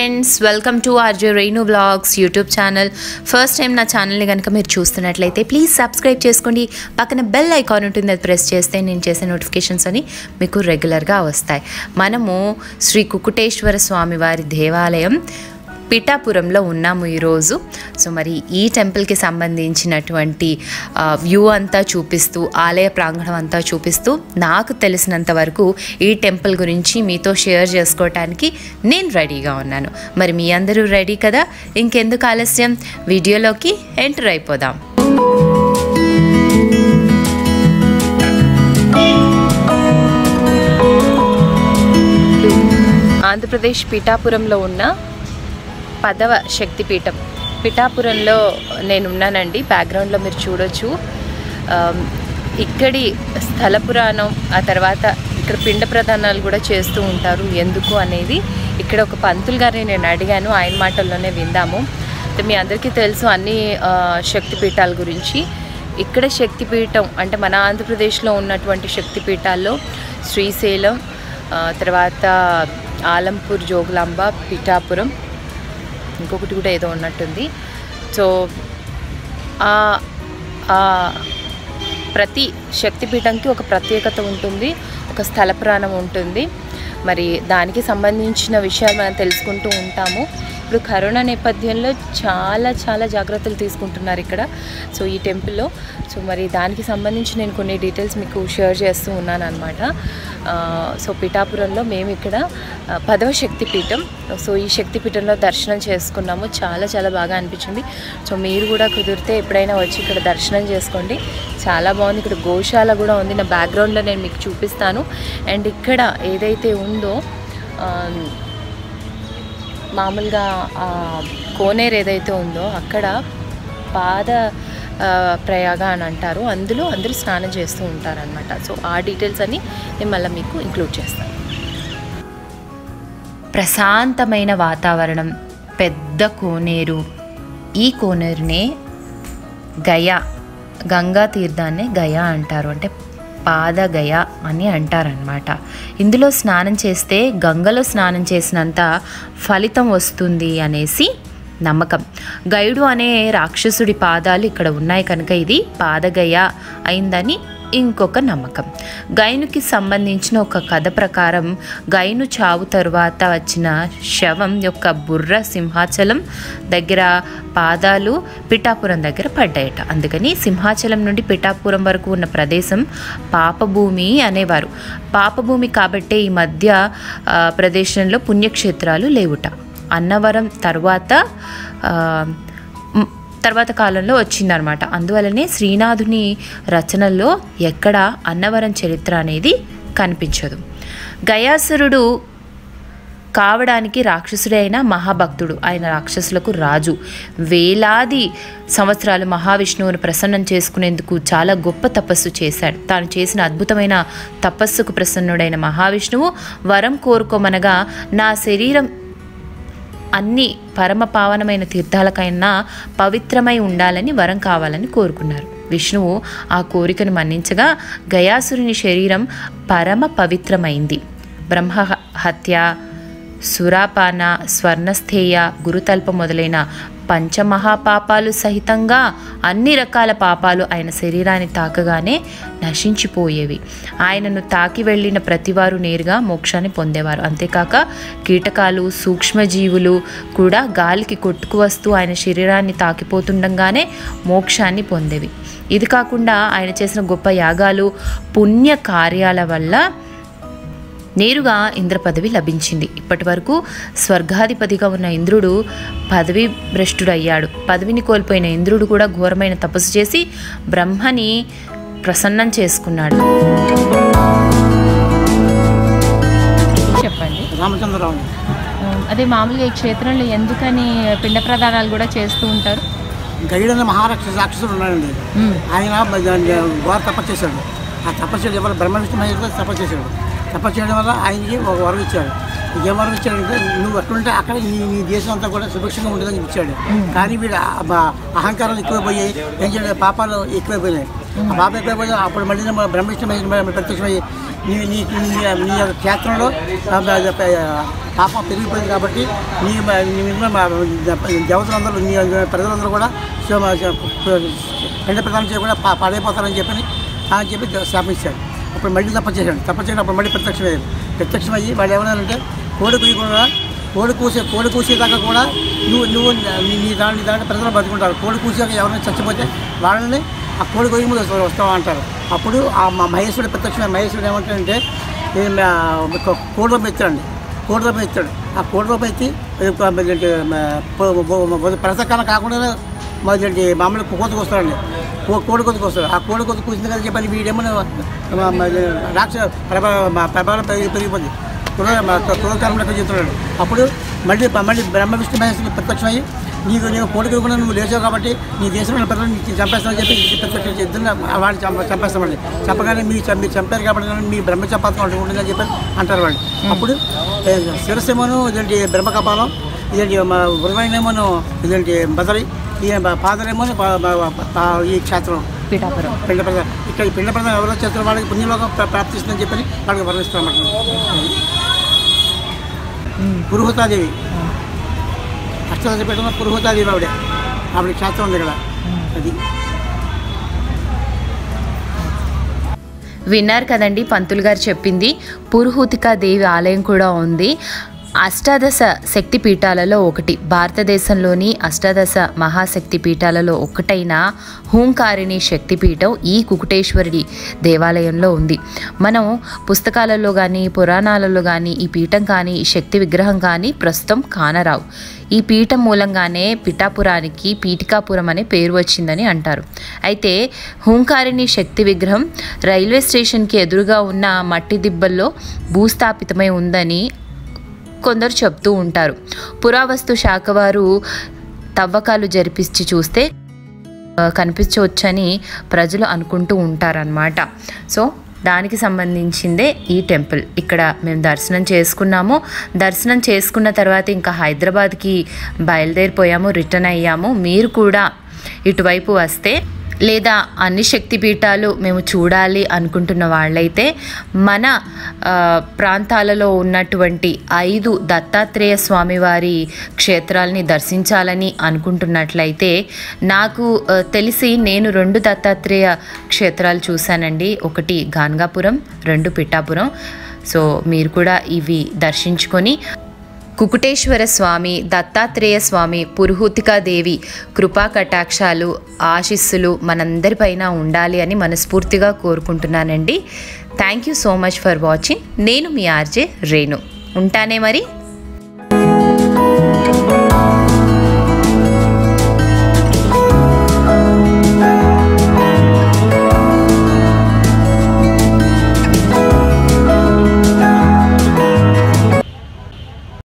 friends welcome to RJ Renu vlogs YouTube channel first time నా ఛానల్ని కనుక మీరు చూస్తున్నట్లయితే ప్లీజ్ సబ్స్క్రైబ్ చేసుకోండి పక్కన బెల్ ఐకాన్ ఉంటుంది అది ప్రెస్ చేస్తే నేను చేసే నోటిఫికేషన్స్ అని మీకు రెగ్యులర్గా వస్తాయి మనము శ్రీ కుకుటేశ్వర స్వామి వారి దేవాలయం పిఠాపురంలో ఉన్నాము ఈరోజు సో మరి ఈ టెంపుల్కి సంబంధించినటువంటి వ్యూ అంతా చూపిస్తూ ఆలయ ప్రాంగణం అంతా చూపిస్తూ నాకు తెలిసినంత వరకు ఈ టెంపుల్ గురించి మీతో షేర్ చేసుకోవటానికి నేను రెడీగా ఉన్నాను మరి మీ అందరూ రెడీ కదా ఇంకెందుకు ఆలస్యం వీడియోలోకి ఎంటర్ అయిపోదాం ఆంధ్రప్రదేశ్ పిఠాపురంలో ఉన్న పదవ శక్తిపీఠం పిఠాపురంలో నేను ఉన్నానండి బ్యాక్గ్రౌండ్లో మీరు చూడొచ్చు ఆమ్, ఇక్కడి స్థల పురాణం ఆ తర్వాత ఇక్కడ పిండ ప్రధానాలు కూడా చేస్తూ ఉంటారు ఎందుకు అనేది ఇక్కడ ఒక పంతులు గారిని నేను అడిగాను ఆయన మాటల్లోనే విందాము అయితే మీ అందరికీ తెలుసు అన్ని ఆ, శక్తిపీఠాల గురించి ఇక్కడ శక్తిపీఠం అంటే మన ఆంధ్రప్రదేశ్లో ఉన్నటువంటి శక్తిపీఠాల్లో శ్రీశైలం ఆ, తర్వాత ఆలంపూర్ జోగులాంబ పిఠాపురం ఇంకొకటి కూడా ఏదో ఉన్నట్టుంది సో ఆ- ఆ ప్రతి శక్తిపీఠంకి ఒక ప్రత్యేకత ఉంటుంది ఒక స్థల పురాణం ఉంటుంది మరి దానికి సంబంధించిన విషయాలు మనం తెలుసుకుంటూ ఉంటాము ఇప్పుడు కరోనా నేపథ్యంలో చాలా చాలా జాగ్రత్తలు తీసుకుంటున్నారు ఇక్కడ సో ఈ టెంపుల్లో సో మరి దానికి సంబంధించి నేను కొన్ని డీటెయిల్స్ మీకు షేర్ చేస్తూ ఉన్నాను అనమాట సో పిఠాపురంలో మేము ఇక్కడ ఆ, పదవ శక్తిపీఠం సో ఈ శక్తిపీఠంలో దర్శనం చేసుకున్నాము చాలా చాలా బాగా అనిపించింది సో మీరు కూడా కుదిరితే ఎప్పుడైనా వచ్చి ఇక్కడ దర్శనం చేసుకోండి చాలా బాగుంది ఇక్కడ గోశాల కూడా ఉంది నా బ్యాక్గ్రౌండ్లో నేను మీకు చూపిస్తాను అండ్ ఇక్కడ ఏదైతే ఉందో ఆ, మామూలుగా ఆ కోనేరు ఏదైతే ఉందో అక్కడ పాద ఆ, ప్రయాగ అని అంటారు అందులో అందరూ స్నానం చేస్తూ ఉంటారనమాట సో ఆ డీటెయిల్స్ అని నేను మళ్ళీ మీకు ఇంక్లూడ్ చేస్తాను ప్రశాంతమైన వాతావరణం పెద్ద కోనేరు ఈ కోనేరునే గయా గంగా తీర్థాన్నే గయా అంటారు అంటే పాదగయ అని అంటారనమాట ఇందులో స్నానం చేస్తే గంగలో స్నానం చేసినంత ఫలితం వస్తుంది అనేసి నమ్మకం గైడు అనే రాక్షసుడి పాదాలు ఇక్కడ ఉన్నాయి కనుక ఇది పాదగయ అయిందని ఇంకొక నమ్మకం గైనుకి సంబంధించిన ఒక కథ ప్రకారం గైను చావు తరువాత వచ్చిన శవం యొక్క బుర్ర సింహాచలం దగ్గర పాదాలు పిఠాపురం దగ్గర పడ్డాయట అందుకని సింహాచలం నుండి పిఠాపురం వరకు ఉన్న ప్రదేశం పాపభూమి అనేవారు పాపభూమి కాబట్టే ఈ మధ్య ఆ, ప్రదేశంలో పుణ్యక్షేత్రాలు లేవుట అన్నవరం తర్వాత ఆ, మ్, తర్వాత కాలంలో వచ్చిందనమాట అందువలనే శ్రీనాథుని రచనల్లో ఎక్కడ అన్నవరం చరిత్ర అనేది కనిపించదు గయాసురుడు కావడానికి రాక్షసుడే అయిన మహాభక్తుడు ఆయన రాక్షసులకు రాజు వేలాది సంవత్సరాలు మహావిష్ణువును ప్రసన్నం చేసుకునేందుకు చాలా గొప్ప తపస్సు చేశాడు తాను చేసిన అద్భుతమైన తపస్సుకు ప్రసన్నుడైన మహావిష్ణువు వరం కోరుకోమనగా నా శరీరం అన్ని పరమ పావనమైన తీర్థాలకైనా పవిత్రమై ఉండాలని వరం కావాలని కోరుకున్నారు విష్ణువు ఆ కోరికను మన్నించగా గయాసురుని శరీరం పరమ పవిత్రమైంది బ్రహ్మ హ- హత్య సురాపాన స్వర్ణస్థేయ గురుతల్ప మొదలైన పంచమహాపాపాలు సహితంగా అన్ని రకాల పాపాలు ఆయన శరీరాన్ని తాకగానే నశించిపోయేవి ఆయనను తాకి వెళ్ళిన ప్రతివారు నేరుగా మోక్షాన్ని పొందేవారు అంతేకాక కీటకాలు సూక్ష్మజీవులు కూడా గాలికి కొట్టుకు వస్తూ ఆయన శరీరాన్ని తాకిపోతుండగానే మోక్షాన్ని పొందేవి ఇది కాకుండా ఆయన చేసిన గొప్ప యాగాలు పుణ్య కార్యాల వల్ల నేరుగా ఇంద్ర పదవి లభించింది ఇప్పటి వరకు స్వర్గాధిపతిగా ఉన్న ఇంద్రుడు పదవి భ్రష్టుడయ్యాడు పదవిని కోల్పోయిన ఇంద్రుడు కూడా ఘోరమైన తపస్సు చేసి బ్రహ్మని ప్రసన్నం చేసుకున్నాడు చెప్పండి రామచంద్రరావు అదే మామూలుగా ఈ క్షేత్రంలో ఎందుకని పిండ ప్రదానాలు కూడా చేస్తూ ఉంటారు గైడన్న మహారాక్షస రాక్షసుడు ఉన్నాడండి ఆయన బ- దాన్ని ఘోర తపస్సు చేశాడు ఆ తపస్సు చేయడం వల్ల బ్రహ్మ విష్ణు మహేశ్వరుడు తపస్సు చేశాడు తపస్సు చేయడం వల్ల ఆయనకి ఒక వరం ఇచ్చాడు ఏం వరం ఇచ్చాడంటే నువ్వు అట్లుంటే అక్కడ నీ నీ దేశం అంతా కూడా సుభిక్షంగా ఉంటుందని ఇచ్చాడు కానీ వీడు ఆ- బ- అహంకారాలు ఎక్కువైపోయాయి ఏం చేయలేదు పాపాలు ఎక్కువైపోయినాయి ఆ పాపం ఎక్కువైపోయి అప్పుడు మళ్ళీ మన బ్రహ్మ విష్ణు మహేశ్వరుడు ప్రత్యక్షమయ్యి నీ నీ నీ నీ యొక్క క్షేత్రంలో ఆ, ఆ, పాపం పెరిగిపోయింది కాబట్టి నీ నీ మీద మా దేవతలందరూ నీ ప్రజలందరూ కూడా శివ- శివ- పిండ ప్రదానం చేయకుండా పా- పాడైపోతారని చెప్పని అని చెప్పి శాపించాడు అప్పుడు మళ్ళీ తప్ప చేశాడు తప్ప చేయడం అప్పుడు మళ్ళీ ప్రత్యక్షమయ్యాడు ప్రత్యక్షమయ్యి వాళ్ళు ఏమన్నారంటే కోడి కుయ్యకుండా కోడి కూసే కోడి కూసేదాకా కూడా నువ్వు నువ్వు నీ- నీ దాంట్లో దాంట్లో ప్రజలు బతుకుంటారు కోడి కూసాక ఎవరైనా చచ్చిపోతే వాళ్ళని ఆ కోడి కొయ్యి ముందు వస్తా- వస్తావా అంటారు అప్పుడు ఆ మా మహేశ్వరుడు ప్రత్యక్షమైన మహేశ్వరుడు ఏమంటాడంటే "ఏ మా- ఒక కోడి రూపం ఎత్తాడండి కోడి రూపం ఎత్తాడు ఆ కోడి రూపం ఎత్తి ప్రసకాలం కాకుండా మరి మామూలు కోతకు వస్తాడండి కో- కోడి కొద్దికి వస్తాడు ఆ కోడి కొద్ది కూసింది కదా చెప్పని వీడేమో రాక్ష ప్రభా మా ప్రభావం పెరిగి పెరిగిపోయింది కులకర్మ లెక్క చెప్తున్నాడు అప్పుడు మళ్ళీ మళ్ళీ బ్రహ్మ విష్ణు మహేశ్వరుడు ప్రత్యక్షమయ్యి నీకు నేను కోడికి కూడా నువ్వు లేచావు కాబట్టి నీ దేశంలో ప్రజలు నీకు చంపేస్తామని చెప్పి నీకు ప్రత్యక్షం ఇద్దరు వాడిని చంప చంపేస్తామండి చెప్పగానే మీరు చం- మీరు చంపారు కాబట్టి నేను మీ బ్రహ్మ చపాతం ఒకటి ఉంటుందని చెప్పి అంటారు వాళ్ళు అప్పుడు ఏ, శిరస్సేమోను ఇదేంటి బ్రహ్మ కపాలం ఇదేంటి మా హృదయమేమోను ఇదేంటి బదరి ఈ పాదరేమో ఈ క్షేత్రం పిఠాపురం పిండ ప్రధానం ఇక్కడ ఈ పిండ ప్రధానం ఎవరో చేస్తున్న వాళ్ళకి పుణ్యలోకం ప్రా- ప్రాప్తిస్తుందని చెప్పని వాళ్ళకి వర్ణిస్తామన్నమాట పురుహుతాదేవి అష్టదశపీఠంలో పురుహుతాదేవి ఆవిడ ఆవిడ క్షేత్రం ఉంది ఇక్కడ అది విన్నారు కదండి పంతులు గారు చెప్పింది పురుహూతికా దేవి ఆలయం కూడా ఉంది అష్టాదశ శక్తి పీఠాలలో ఒకటి భారతదేశంలోని అష్టాదశ మహాశక్తి పీఠాలలో ఒకటైన హూంకారిణి శక్తిపీఠం ఈ కుకుటేశ్వరుడి దేవాలయంలో ఉంది మనం పుస్తకాలలో కానీ పురాణాలలో కానీ ఈ పీఠం కానీ ఈ శక్తి విగ్రహం కానీ ప్రస్తుతం కానరావు ఈ పీఠం మూలంగానే పిఠాపురానికి పీఠికాపురం అనే పేరు వచ్చిందని అంటారు అయితే హూంకారిణి శక్తి విగ్రహం రైల్వే స్టేషన్కి ఎదురుగా ఉన్న మట్టి దిబ్బల్లో భూస్థాపితమై ఉందని కొందరు చెప్తూ ఉంటారు పురావస్తు శాఖ వారు తవ్వకాలు జరిపించి చూస్తే ఆ, కనిపించవచ్చని ప్రజలు అనుకుంటూ ఉంటారనమాట సో దానికి సంబంధించిందే ఈ టెంపుల్ ఇక్కడ మేము దర్శనం చేసుకున్నాము దర్శనం చేసుకున్న తర్వాత ఇంకా హైదరాబాద్కి బయలుదేరిపోయాము రిటర్న్ అయ్యాము మీరు కూడా ఇటువైపు వస్తే లేదా అన్ని శక్తి పీఠాలు మేము చూడాలి అనుకుంటున్న వాళ్ళైతే మన ఆ, ప్రాంతాలలో ఉన్నటువంటి ఐదు దత్తాత్రేయ స్వామివారి క్షేత్రాలని దర్శించాలని అనుకుంటున్నట్లయితే నాకు ఆ, తెలిసి నేను రెండు దత్తాత్రేయ క్షేత్రాలు చూశానండి ఒకటి గాన్గాపురం రెండు పిఠాపురం సో మీరు కూడా ఇవి దర్శించుకొని కుకుటేశ్వర స్వామి దత్తాత్రేయ స్వామి పురుహూతికాదేవి కృపా కటాక్షాలు ఆశీస్సులు మనందరిపైన ఉండాలి అని మనస్ఫూర్తిగా కోరుకుంటున్నానండి thank you so much for watching నేను మీ ఆర్జే రేణు ఉంటానే మరి